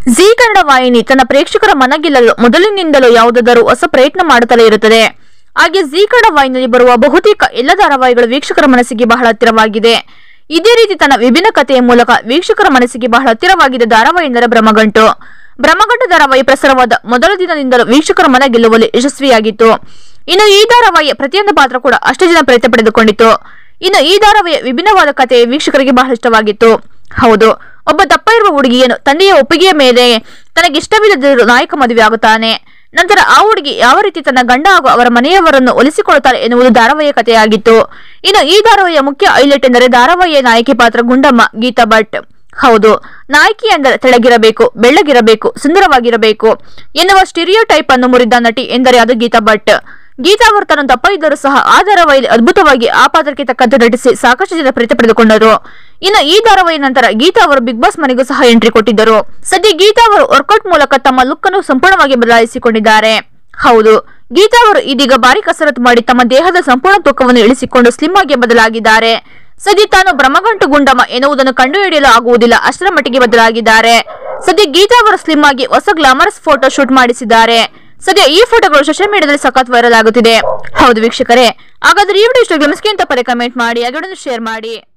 G Kannada ವಾಹಿನಿ ತನ್ನ ಪ್ರೇಕ್ಷಕರ ಮನಗೆಲ್ಲಲು ಮೊದಲಿನಿಂದಲೂ ಯಾವುದಾದರೂ ಹೊಸ ಪ್ರಯತ್ನ ಮಾಡುತ್ತಲೇ ಇರುತ್ತದೆ ಹಾಗೆ ಜಿ ಕನ್ನಡ ವಾಹಿನಿಯಲ್ಲಿ ಬರುವ ಬಹುತೇಕ ಎಲ್ಲ ಧಾರಾವಾಹಿಗಳು ವೀಕ್ಷಕರ ಮನಸ್ಸಿಗೆ ಬಹಳ ಹತ್ತಿರವಾಗಿದೆ ಇದೇ ರೀತಿ ತನ್ನ ವಿಭಿನ್ನ ಕಥೆಯ ಮೂಲಕ ವೀಕ್ಷಕರ ಮನಸ್ಸಿಗೆ ಬಹಳ ಹತ್ತಿರವಾಗಿದ್ದ ಧಾರಾವಾಹಿ ಎಂದರೆ ಬ್ರಹ್ಮಗಂಟು ಬ್ರಹ್ಮಗಂಟು ಧಾರಾವಾಹಿ ಪ್ರಸಾರವಾದ ಮೊದಲ ದಿನದಿಂದಲೂ ವೀಕ್ಷಕರ ಮನ ಗೆಲ್ಲುವಲ್ಲಿ ಯಶಸ್ವಿಯಾಗಿತ್ತು ಇನ್ನು ಈ ಧಾರಾವಾಹಿಯ ಪ್ರತಿಯೊಂದು ಪಾತ್ರ ಕೂಡ ಅಷ್ಟು ಜನ ಪ್ರೀತಿ ಪಡೆದುಕೊಂಡಿತು ಇನ್ನು ಈ ಧಾರಾವಾಹಿಯ ವಿಭಿನ್ನವಾದ ಕಥೆ ವೀಕ್ಷಕರಿಗೆ ಬಹಳ ಇಷ್ಟವಾಗಿತ್ತು ಹೌದು ಒಬ್ಬ ದಪ್ಪ ಇರುವ ಹುಡುಗಿಯನ್ನು ತಂದೆಯ ಒಪ್ಪಿಗೆಯ ಮೇಲೆ ತನಗಿಷ್ಟವಿಲ್ಲದಿರುವ ನಾಯಕ ಮದುವೆ ಆಗುತ್ತಾನೆ ನಂತರ ಆ ಹುಡುಗಿ ಯಾವ ರೀತಿ ತನ್ನ ಗಂಡ ಹಾಗೂ ಅವರ ಮನೆಯವರನ್ನು ಒಲಿಸಿಕೊಳ್ಳುತ್ತಾರೆ ಎನ್ನುವುದು ಧಾರಾವಾಹಿಯ ಕಥೆಯಾಗಿತ್ತು ಇನ್ನು ಈ ಧಾರಾವಾಹಿಯ ಮುಖ್ಯ ಹೈಲೈಟ್ ಎಂದರೆ ಧಾರಾವಾಹಿಯ ನಾಯಕಿ ಪಾತ್ರ ಗುಂಡಮ್ಮ ಗೀತಾ ಭಟ್ ಹೌದು ನಾಯಕಿ ಎಂದರೆ ತೆಳಗಿರಬೇಕು ಬೆಳ್ಳಗಿರಬೇಕು ಸುಂದರವಾಗಿರಬೇಕು ಎನ್ನುವ ಸ್ಟಿರಿಯೋ ಟೈಪ್ ಅನ್ನು ಮುರಿದ ನಟಿ ಎಂದರೆ ಅದು ಗೀತಾ ಭಟ್ ಗೀತಾ ಅವರು ತನ್ನ ದಪ್ಪ ಇದ್ದರೂ ಸಹ ಆ ಧಾರಾವಾಹಿಯಲ್ಲಿ ಅದ್ಭುತವಾಗಿ ಆ ಪಾತ್ರಕ್ಕೆ ತಕ್ಕಂತೆ ನಟಿಸಿ ಸಾಕಷ್ಟು ಜನ ಪ್ರೀತಿ ಪಡೆದುಕೊಂಡರು ಇನ್ನು ಈ ಧಾರಾವಾಹಿ ನಂತರ ಗೀತಾ ಅವರು ಬಿಗ್ ಬಾಸ್ ಮನೆಗೂ ಸಹ ಎಂಟ್ರಿ ಕೊಟ್ಟಿದ್ದರು ಸದ್ಯ ಗೀತಾ ಅವರು ವರ್ಕೌಟ್ ಮೂಲಕ ತಮ್ಮ ಲುಕ್ ಅನ್ನು ಸಂಪೂರ್ಣವಾಗಿ ಬದಲಾಯಿಸಿಕೊಂಡಿದ್ದಾರೆ ಹೌದು ಗೀತಾ ಅವರು ಇದೀಗ ಭಾರಿ ಕಸರತ್ತು ಮಾಡಿ ತಮ್ಮ ದೇಹದ ಸಂಪೂರ್ಣ ತೂಕವನ್ನು ಇಳಿಸಿಕೊಂಡು ಸ್ಲಿಮ್ ಆಗಿ ಬದಲಾಗಿದ್ದಾರೆ ಸದ್ಯ ತಾನು ಬ್ರಹ್ಮಗಂಟು ಗುಂಡಮ್ಮ ಎನ್ನುವುದನ್ನು ಕಂಡುಹಿಡಿಯಲು ಆಗುವುದಿಲ್ಲ ಅಷ್ಟರ ಮಟ್ಟಿಗೆ ಬದಲಾಗಿದ್ದಾರೆ ಸದ್ಯ ಗೀತಾ ಅವರು ಸ್ಲಿಮ್ ಆಗಿ ಹೊಸ ಗ್ಲಾಮರಸ್ ಫೋಟೋ ಶೂಟ್ ಮಾಡಿಸಿದ್ದಾರೆ ಸದ್ಯ ಈ ಫೋಟೋಗಳು ಸೋಷಿಯಲ್ ಮೀಡಿಯಾದಲ್ಲಿ ಸಖತ್ ವೈರಲ್ ಆಗುತ್ತಿದೆ ಹೌದು ವೀಕ್ಷಕರೇ ಹಾಗಾದ್ರೆ ಈ ವಿಡಿಯೋ ಇಷ್ಟ ಅಂತ ಪರಿ ಕಮೆಂಟ್ ಮಾಡಿ ಹಾಗೆ ಶೇರ್ ಮಾಡಿ